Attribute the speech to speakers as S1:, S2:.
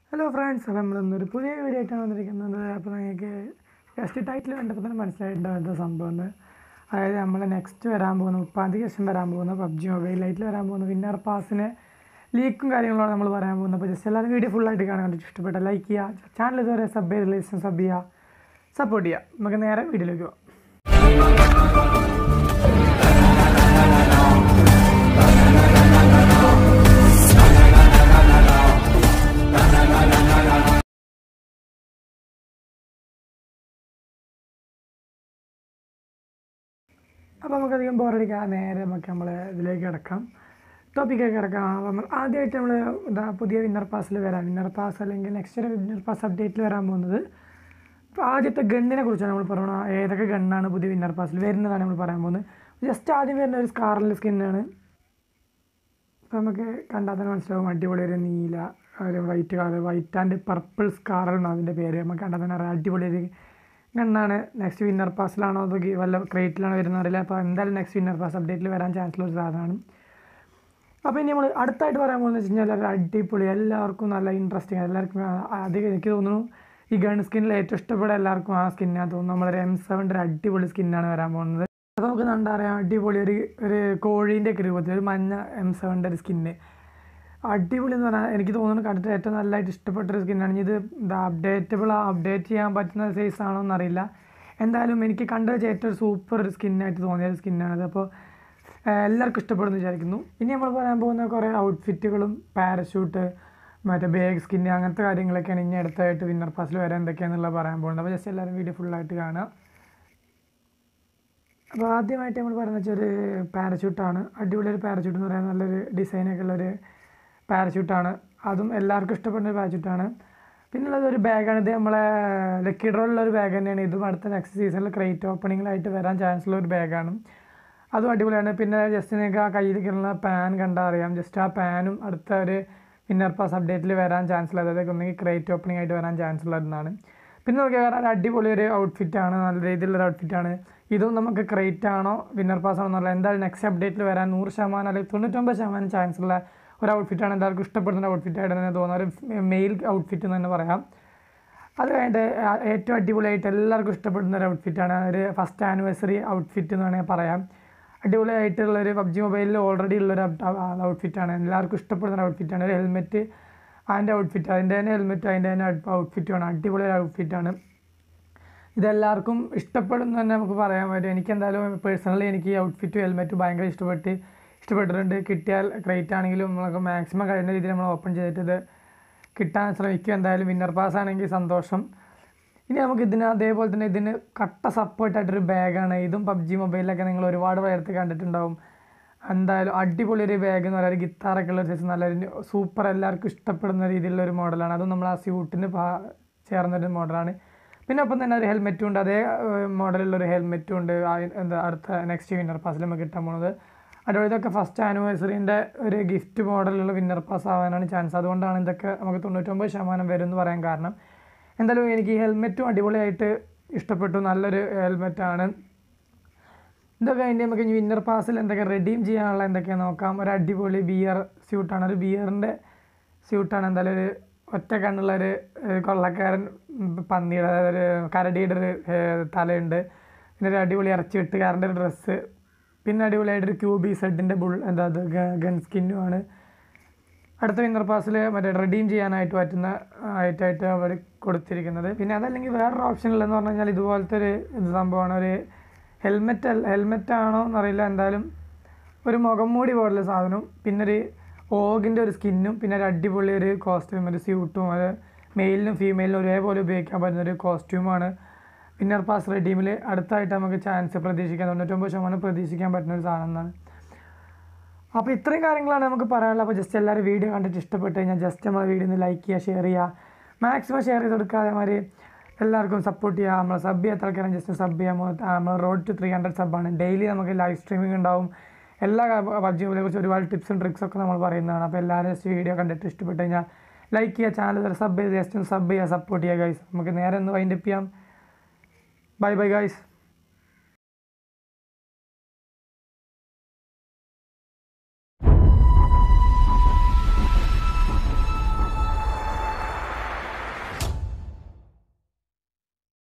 S1: hello friends അപ്പോൾ നമ്മളിന്നൊരു പുതിയ video ആയിട്ടാണ് വന്നിരിക്കുന്നത് അപ്പോൾ നിങ്ങൾക്ക് ജസ്റ്റ് ടൈറ്റിൽ കണ്ടപ്പോൾ തന്നെ മനസ്സിലായിട്ടുണ്ടോ എന്താ സംഭവം എന്ന് അതായത് നമ്മൾ നെക്സ്റ്റ് വരാൻ പോകുന്ന മുപ്പാം തീയതി ശേഷം വരാൻ പോകുന്ന പബ്ജി മൊബൈൽ ലൈറ്റിൽ വരാൻ പോകുന്ന വിന്നർ പാസിന് ലീക്കും കാര്യങ്ങളാണ് നമ്മൾ പറയാൻ പോകുന്നത് അപ്പോൾ ജസ്റ്റ് എല്ലാവരും വീഡിയോ ഫുള്ളായിട്ട് കാണാൻ കണ്ടിട്ട് ഇഷ്ടപ്പെട്ട ലൈക്ക് ചെയ്യുക ചാനൽ ഇതുവരെ സബ് ചെയ്ത് റിലേഷൻ സബ് ചെയ്യുക സപ്പോർട്ട് ചെയ്യുക നമുക്ക് നേരെ വീഡിയോയിലേക്ക് പോകാം അപ്പോൾ നമുക്കധികം ബോറടിക്കാതെ നേരെ നമുക്ക് നമ്മൾ ഇതിലേക്ക് കിടക്കാം ടോപ്പിക്കൊക്കെ കിടക്കാം അപ്പോൾ നമ്മൾ ആദ്യമായിട്ട് നമ്മൾ എന്താ പുതിയ വിന്നർ പാസിൽ വരാം വിന്നർ പാസ് അല്ലെങ്കിൽ നെക്സ്റ്റ് ഒരു വിന്നർ പാസ് അപ്ഡേറ്റിൽ വരാൻ പോകുന്നത് ഇപ്പോൾ ആദ്യത്തെ ഗണ്ണിനെ കുറിച്ചാണ് നമ്മൾ പറയുന്നത് ഏതൊക്കെ ഗണ്ണാണ് പുതിയ വിന്നർ പാസിൽ വരുന്നതാണ് നമ്മൾ പറയാൻ പോകുന്നത് ജസ്റ്റ് ആദ്യം വരുന്ന ഒരു സ്കാറിൽ സ്കിന്നാണ് അപ്പോൾ നമുക്ക് കണ്ടാൽ തന്നെ മനസ്സിലാവും അടിപൊളി ഒരു നീല ഒരു white colour white and purple scar എന്നാണ് അതിൻ്റെ പേര് നമുക്ക് കണ്ടാൽ തന്നെ അറിയാം അടിപൊളി ഒരു ഗണ്ണാണ് നെക്സ്റ്റ് വിന്നർ പാസിലാണോ അതോ ഗി- വല്ല ക്രേറ്റിലാണോ വരുന്നത് അറിയില്ല അപ്പോൾ എന്തായാലും നെക്സ്റ്റ് വിന്നർ പാസ് അപ്ഡേറ്റിൽ വരാൻ ചാൻസ് ഉള്ള ഒരു സാധനമാണ് അപ്പോൾ ഇനി നമ്മൾ അടുത്തായിട്ട് പറയാൻ പോകുന്നത് വെച്ച് കഴിഞ്ഞാൽ ഒരു അടിപൊളി എല്ലാവർക്കും നല്ല ഇൻട്രസ്റ്റിംഗ് എല്ലാവർക്കും ആ- അധികം എനിക്ക് തോന്നുന്നു ഈ ഗൺ സ്കിന്നിൽ ഏറ്റവും ഇഷ്ടപ്പെട്ട എല്ലാവർക്കും ആ സ്കിന്നാണ് തോന്നുന്നു നമ്മളൊരു എം സെവൻ്റെ ഒരു അടിപൊളി സ്കിന്നാണ് വരാൻ പോകുന്നത് അപ്പോൾ നമുക്ക് കണ്ടാൽ അറിയാം അടിപൊളി ഒരു ഒരു കോഴീൻ്റെ ഒക്കെ രൂപത്തിൽ ഒരു മഞ്ഞ എം സെവൻ്റെ ഒരു സ്കിന്ന് അടിപൊളി എന്ന് പറഞ്ഞാൽ എനിക്ക് തോന്നുന്നു കണ്ടിട്ട് ഏറ്റവും നല്ലതായിട്ട് ഇഷ്ടപ്പെട്ട ഒരു സ്കിന്നാണ് ഇത് എന്താ അപ്ഡേറ്റബിൾ അപ്ഡേറ്റ് ചെയ്യാൻ പറ്റുന്ന സൈസ് ആണോ എന്നറിയില്ല എന്തായാലും എനിക്ക് കണ്ടു വെച്ച ഏറ്റവും സൂപ്പർ ഒരു സ്കിന്നായിട്ട് തോന്നിയ ഒരു സ്കിന്നാണത് അപ്പോൾ എല്ലാവർക്കും ഇഷ്ടപ്പെടുമെന്ന് വിചാരിക്കുന്നു ഇനി നമ്മൾ പറയാൻ പോകുന്ന കുറേ ഔട്ട്ഫിറ്റുകളും പാരഷൂട്ട് മറ്റേ ബാഗ് സ്കിന്ന് അങ്ങനത്തെ കാര്യങ്ങളൊക്കെയാണ് ഇനി അടുത്തായിട്ട് വിന്നർ പാസിൽ വരാൻ എന്തൊക്കെയാണെന്നുള്ളത് പറയാൻ പോകുന്നത് അപ്പോൾ ജസ്റ്റ് എല്ലാവരും വീഡിയോ ഫുള്ളായിട്ട് കാണുക അപ്പോൾ ആദ്യമായിട്ട് നമ്മൾ പറയുന്നത് വെച്ചാൽ ഒരു പാരച്യൂട്ടാണ് അടിപൊളി ഒരു പാരച്യൂട്ട് എന്ന് പറയാൻ നല്ലൊരു ഡിസൈനൊക്കെ ഉള്ളൊരു പാരച്യൂട്ടാണ് അതും എല്ലാവർക്കും ഇഷ്ടപ്പെടുന്ന ഒരു പാരച്യൂട്ടാണ് പിന്നുള്ളത് ഒരു ബാഗാണ് ഇത് നമ്മളെ ലക്കി ഡ്രോയിലുള്ള ഒരു ബാഗ് തന്നെയാണ് ഇതും അടുത്ത നെക്സ്റ്റ് സീസണിൽ ക്രേറ്റ് ഓപ്പണിങ്ങിലായിട്ട് വരാൻ ചാൻസ് ഉള്ള ഒരു ബാഗാണ് അതും അടിപൊളിയാണ് പിന്നെ ജസ്റ്റ് നിങ്ങൾക്ക് ആ കയ്യിലേക്കുള്ള പാൻ കണ്ടാൽ അറിയാം ജസ്റ്റ് ആ പാനും അടുത്ത ഒരു വിന്നർ പാസ് അപ്ഡേറ്റിൽ വരാൻ ചാൻസ് ഉള്ളത് അതായത് ഒന്നെങ്കിൽ ക്രേറ്റ് ഓപ്പണിംഗ് ആയിട്ട് വരാൻ ചാൻസ് ഉള്ളതെന്നാണ് പിന്നെ നോക്കിയാൽ വേറെ ഒരു അടിപൊളി ഒരു ഔട്ട്ഫിറ്റാണ് നല്ല രീതിയിലുള്ള ഔട്ട്ഫിറ്റാണ് ഇതും നമുക്ക് ക്രേറ്റ് ആണോ വിന്നർ പാസ് ആണോ എന്നുള്ള എന്തായാലും നെക്സ്റ്റ് അപ്ഡേറ്റിൽ വരാൻ നൂറ് ശതമാനം അല്ലെങ്കിൽ തൊണ്ണൂറ്റൊമ്പത് ശതമാനം ചാൻസ് ഉള്ള ഒരു ഔട്ട്ഫിറ്റാണ് എല്ലാവർക്കും ഇഷ്ടപ്പെടുന്ന ഔട്ട്ഫിറ്റായിട്ട് തന്നെ തോന്നുന്ന ഒരു മെയിൽ ഔട്ട്ഫിറ്റ് എന്ന് തന്നെ പറയാം അത് കഴിഞ്ഞിട്ട് ആ- ഏറ്റവും അടിപൊളിയായിട്ട് എല്ലാവർക്കും ഇഷ്ടപ്പെടുന്ന ഒരു ഔട്ട്ഫിറ്റാണ് ഒരു ഫസ്റ്റ് ആനിവേഴ്സറി ഔട്ട്ഫിറ്റ് എന്ന് വേണമെങ്കിൽ പറയാം അടിപൊളിയായിട്ടുള്ള ഒരു പബ്ജി മൊബൈലിൽ ഓൾറെഡി ഉള്ളൊരു ഔട്ട്ഫിറ്റാണ് എല്ലാവർക്കും ഇഷ്ടപ്പെടുന്ന ഒരു ഔട്ട്ഫിറ്റാണ് ഒരു ഹെൽമെറ്റ് അതിൻ്റെ ഔട്ട്ഫിറ്റ് അതിൻ്റെ തന്നെ ഹെൽമെറ്റ് അതിൻ്റെ തന്നെ ഔട്ട്ഫിറ്റുമാണ് അടിപൊളി ഒരു ഔട്ട്ഫിറ്റാണ് ഇതെല്ലാവർക്കും ഇഷ്ടപ്പെടും തന്നെ നമുക്ക് പറയാൻ പറ്റും എനിക്ക് എന്തായാലും പേഴ്സണലി എനിക്ക് ഈ ഔട്ട്ഫിറ്റും ഹെൽമെറ്റും ഭയങ്കര ഇഷ്ടപ്പെട്ട് ഇഷ്ടപ്പെട്ടിട്ടുണ്ട് കിട്ടിയാൽ ക്രേറ്റ് ആണെങ്കിലും നമ്മളൊക്കെ മാക്സിമം കഴിയുന്ന രീതിയിൽ നമ്മൾ ഓപ്പൺ ചെയ്തിട്ട് ഇത് കിട്ടാൻ ശ്രമിക്കും എന്തായാലും വിന്നർ പാസ് ആണെങ്കിൽ സന്തോഷം ഇനി നമുക്ക് ഇതിന് അതേപോലെ തന്നെ ഇതിന് കട്ട സപ്പോർട്ടായിട്ടൊരു ബാഗാണ് ഇതും പബ്ജി മൊബൈലിലൊക്കെ നിങ്ങൾ ഒരുപാട് പേരടുത്ത് കണ്ടിട്ടുണ്ടാവും എന്തായാലും അടിപൊളി ഒരു ബാഗ് എന്ന് പറയുക ഒരു ഗിത്താറൊക്കെ ഉള്ള സൈസ് നല്ലൊരു സൂപ്പർ എല്ലാവർക്കും ഇഷ്ടപ്പെടുന്ന രീതിയിലുള്ള ഒരു മോഡലാണ് അതും നമ്മൾ ആ സ്യൂട്ടിന് പാ ചേർന്നൊരു മോഡലാണ് പിന്നെ ഒപ്പം തന്നെ ഒരു ഹെൽമെറ്റും ഉണ്ട് അതേ മോഡലുള്ള ഒരു ഹെൽമെറ്റും ഉണ്ട് ആ എന്താ അടുത്ത നെക്സ്റ്റ് വിന്നർ പാസിൽ നമുക്ക് കിട്ടാൻ പോകുന്നത് അതുപോലെ ഇതൊക്കെ ഫസ്റ്റ് ആനിവേഴ്സറിൻ്റെ ഒരു ഗിഫ്റ്റ് മോഡലുള്ള വിന്നർ പാസ് ആവാനാണ് ചാൻസ് അതുകൊണ്ടാണ് ഇതൊക്കെ നമുക്ക് തൊണ്ണൂറ്റൊമ്പത് ശതമാനം വരും എന്ന് പറയാൻ കാരണം എന്തായാലും എനിക്ക് ഈ ഹെൽമെറ്റും അടിപൊളിയായിട്ട് ഇഷ്ടപ്പെട്ടു നല്ലൊരു ഹെൽമെറ്റാണ് ഇതൊക്കെ അതിൻ്റെ നമുക്ക് ഇനി വിന്നർ പാസിൽ എന്തൊക്കെ റെഡീം ചെയ്യാനുള്ള എന്തൊക്കെയാണ് നോക്കാം ഒരു അടിപൊളി ബിയർ സ്യൂട്ടാണ് ഒരു ബിയറിൻ്റെ സ്യൂട്ടാണ് എന്തായാലും ഒരു ഒറ്റ കണ്ണുള്ള ഒരു ഏഹ്, കൊള്ളക്കാരൻ ഉം, പന്നിയുടെ അതായത് ഒരു കരടിയുടെ ഒരു ഏഹ്, തലയുണ്ട് പിന്നെ ഒരു അടിപൊളി ഇറച്ചി വെട്ടുകാരൻ്റെ ഒരു ഡ്രസ്സ് പിന്നെ അടിപൊളിയായിട്ടൊരു ക്യൂബി സെഡിൻ്റെ ബുൾ എന്താ അത് ഗൺ സ്കിന്നുമാണ് അടുത്ത വിന്നർ പാസിൽ മറ്റേ റെഡീം ചെയ്യാനായിട്ട് പറ്റുന്ന ആയിട്ടായിട്ട് അവർ കൊടുത്തിരിക്കുന്നത് പിന്നെ അതല്ലെങ്കിൽ വേറൊരു ഓപ്ഷൻ ഉള്ളതെന്ന് പറഞ്ഞു കഴിഞ്ഞാൽ ഇതുപോലത്തെ ഒരു ഇത് സംഭവമാണ് ഒരു ഹെൽമെറ്റ് ഹെൽമെറ്റ് ആണോ എന്നറിയില്ല എന്തായാലും ഒരു മുഖം മൂടി പോലുള്ള സാധനവും പിന്നെ ഒരു ഓഗിൻ്റെ ഒരു സ്കിന്നും പിന്നെ ഒരു അടിപൊളി ഒരു കോസ്റ്റ്യൂം ഒരു സ്യൂട്ടും അത് മെയിലിനും ഫീമെയിലിനും ഒരേപോലെ ഉപയോഗിക്കാൻ പറ്റുന്ന ഒരു കോസ്റ്റ്യൂമാണ് വിന്നർ പാസ് റെഡീമിൽ അടുത്തായിട്ട് നമുക്ക് ചാൻസ് പ്രതീക്ഷിക്കാൻ തൊണ്ണൂറ്റൊമ്പത് ശതമാനം പ്രതീക്ഷിക്കാൻ പറ്റുന്ന ഒരു സാധനം എന്നാണ് അപ്പോൾ ഇത്രയും കാര്യങ്ങളാണ് നമുക്ക് പറയാനുള്ളത് അപ്പോൾ ജസ്റ്റ് എല്ലാവരും വീഡിയോ കണ്ടിട്ട് ഇഷ്ടപ്പെട്ട് കഴിഞ്ഞാൽ ജസ്റ്റ് നമ്മൾ വീഡിയോ ഒന്ന് ലൈക്ക് ചെയ്യുക ഷെയർ ചെയ്യുക മാക്സിമം ഷെയർ ചെയ്ത് കൊടുക്കുക അതേമാതിരി എല്ലാവർക്കും സപ്പോർട്ട് ചെയ്യുക നമ്മൾ സബ് ചെയ്യാത്ത ആൾക്കാരും ജസ്റ്റ് സബ് ചെയ്യാൻ നമ്മൾ റോഡ് ടു ത്രീ ഹൺഡ്രഡ് സബ്ബാണ് ഡെയിലി നമുക്ക് ലൈവ് സ്ട്രീമിംഗ് ഉണ്ടാവും എല്ലാ പബ്ജികളെ കുറിച്ച് ഒരുപാട് ടിപ്സും ട്രിക്സ് ഒക്കെ നമ്മൾ പറയുന്നതാണ് അപ്പോൾ എല്ലാവരും ജസ്റ്റ് വീഡിയോ കണ്ടിട്ട് ഇഷ്ടപ്പെട്ട് കഴിഞ്ഞാൽ ലൈക്ക് ചെയ്യുക ചാനൽ സബ് ചെയ്ത് ജസ്റ്റ് ഒന്ന് സബ് ചെയ്യുക സപ്പോർട്ട് ചെയ്യുക ഗൈസ് നമുക്ക് നേരെ ഒന്ന് വൈൻഡപ്പ് ചെയ്യാം ബൈ ബൈ ഗൈസ്